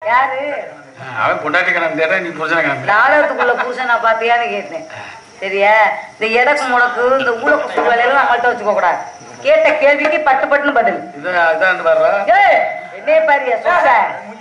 யாரு அவன் பொண்டாட்டி கணக்கு தேடுறா நீ புருஷன கணக்கு நாடகத்துக்குள்ள புருஷன் நான் பாத்தியான்னு கேட்டேன் சரியா இந்த எடக்கு முடக்கு இந்த ஊழக்கு வேலையெல்லாம் நம்மள்ட்ட வச்சுக்க கூடாது கேட்ட கேள்விக்கு பட்டு பட்டுன்னு பதில் இது இதான் வர்றா ஏய், என்னைய பாரியா சொல்ற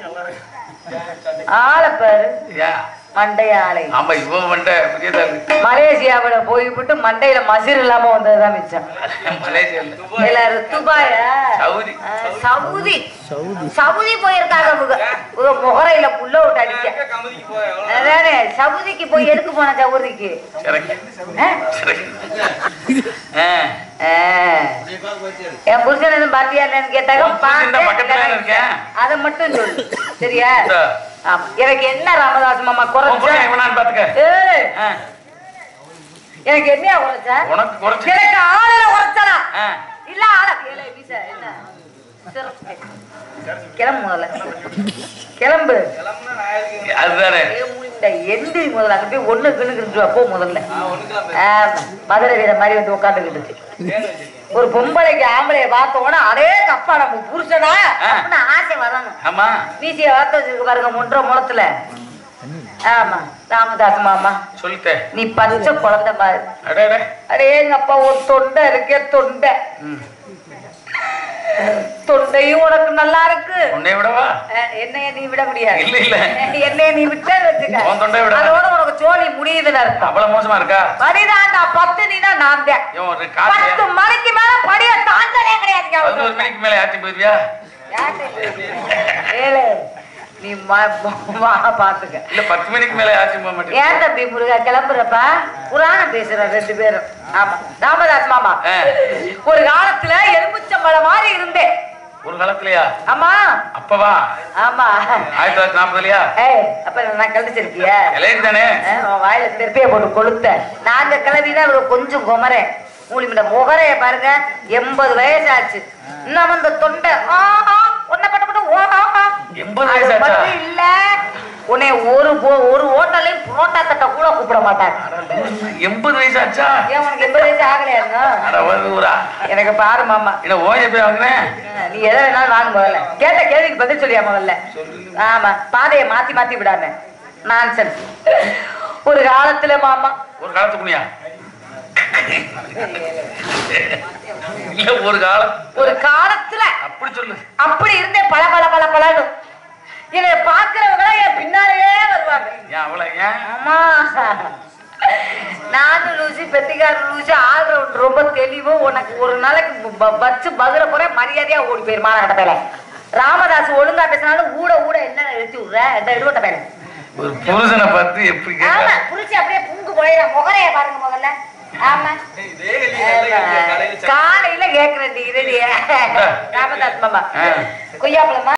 ஆளை பாரு ஏன் மண்டைய ஆளை ஆமா இவன் வண்ட பெரியதாள் மலேசியாவில போய்விட்டு மண்டையில மசிர் இல்லாம வந்ததுதான் மிச்சம் மலேசியால எல்லாரும் துபாயா சவுதி ஆ, சவுதி சவுதி போயிருக்காங்க இவங்க இவங்க முகரையில புள்ள விட்டு அடிக்க அதானே சவுதிக்கு போய் எதுக்கு போன சவுதிக்கு சிறக்கு ஆ? சிறக்கு ஆ. ஆ. என் புருஷன் எதுவும் பாத்தியா இல்லைன்னு கேட்டாங்க உன் புருஷன் இந்த பக்கத்துல தானே இருக்கேன். அதை மட்டும் சொல்லு சரியா இந்தா. ஆமா. எனக்கு என்ன ராமதாஸ் மாமா உன் குறைச்ச புருஷன் இவனான்னு பாத்துக்க ஏய், ஆ. எனக்கு என்ன குறைச்ச உனக்கு குறைச்சு எனக்கு ஆளுல குறைச்சனா ஆ. இல்ல ஆள ஏலே, வீச, என்ன சிறப்பு. கிளம்பு முதல்ல கிளம்பு அதுதானே ஏ, இந்த எந்திரி முதல்ல அங்க போய் ஒண்ணு கிணு அப்போ முதல்ல ஆமா, மதுரை வீர மாதிரி வந்து உட்காந்துக்கிட்டு ஒரு பொம்பளைக்கு ஆம்பளைய பார்த்த உடனே அதே அப்பா நம்ம புருஷனா அப்படின்னு ஆசை வரணும் ஆமா வீசிய வார்த்தை வச்சிருக்கு பாருங்க முன்ற முளத்துல ஆமா ராமதாஸ் மாமா சொல்லிட்டே நீ பச்சை குழந்தை மாதிரி அடே அடே அடே எங்க அப்பா ஒரு தொண்டை இருக்கே தொண்டை ம். தொண்டையும் உனக்கு நல்லா இருக்கு உன்னை விடவா அஹ், என்னைய நீ விட முடியாது இல்ல இல்ல என்னைய நீ விட்டே வச்சுக்க உன் தொண்டையை விட. அதோட உனக்கு சோழி முடியுதுன்னு அர்த்தம் அவ்வளவு மோசமா இருக்கா படிதாண்டா பத்து நீனா நான் தான் இவன் ஒரு காசு பத்து மணிக்கு மேல படிய தாண்டலே கிடையாது பதினோரு மணிக்கு மேல ஆட்டி போயிருவியா ஏழு நீ ம- வா பாத்துக்க இல்ல பத்து மணிக்கு மேல ஆட்டி போக மாட்டேன் ஏன் தம்பி முருகா கிளம்புறப்ப புராணம் பேசுற ரெண்டு பேரும் ஆமா ராமதாஸ் மாமா ஆ. ஒரு காலத்துல எலும்புச்சம்பழம் மாதிரி இருந்தேன் ஒரு காலத்துலயா ஆமா அப்பவா ஆமா ஆயிரத்தி தொள்ளாயிரத்தி நாற்பதுலயா ஏய் அப்ப நான் கழிச்சிருக்கிய இளையர் தானே வாயில திருப்பிய போட்டு கொளுத்த நாங்க கிளவினா இவரு கொஞ்சம் குமரேன் மூலிமிட முகரைய பாருங்க எண்பது வயசாச்சு இன்னும் அந்த தொண்டை ஆஹா உன்னை பட்ட பட்ட ஓஹா எண்பது அது வயசாச்சா மட்டும் இல்ல உன்னை ஒரு போ- ஒரு ஹோட்டலையும் புரோட்டா தட்ட கூட கூப்பிட மாட்டாங்க எண்பது வயசாச்சா ஏன் உனக்கு எண்பது வயசு ஆகலையா அட ஒரு ஊரா எனக்கு பாரு மாமா என்ன ஓய போய் வாங்கினேன் நீ எதை வேணாலும் வாங்க முதல்ல கேட்ட கேள்விக்கு பதில் சொல்லியா முதல்ல ஆமா பாதையை மாத்தி மாத்தி விடாம நான்சென்ஸ் ஒரு காலத்துல மாமா ஒரு காலத்து முனியா இல்ல ஒரு காலம் ஒரு காலத்துல அப்படி சொல்லு அப்படி இருந்தே பல பல பல பலன்னு என்னை பாக்குறவங்க என் பின்னாலேயே வருவாங்க ஏன் அவ்வளவு ஏன் ஆமா நானும் லூசி பெத்திக்கார லூசி ஆல்ரவுண்ட் ரொம்ப தெளிவும் உனக்கு ஒரு நாளைக்கு ப- வச்சு பகுர போறேன் மரியாதையா ஓடி போயிரு மாநாட்ட பேல ராமதாஸ் ஒழுங்கா பேசினாலும் ஊட ஊட என்ன எழுதி விடுற இந்த எடுவட்ட பேல ஒரு புருஷனை பார்த்து எப்படி ஆமா கேட்க புடிச்சு அப்படியே புங்கு குழையிற முகரைய பாருங்க முதல்ல ஆமா காலையில கேக்குறேன் டி, இருடி. ராமதாஸ் மாமா ஆ. கொய்யாப்பழமா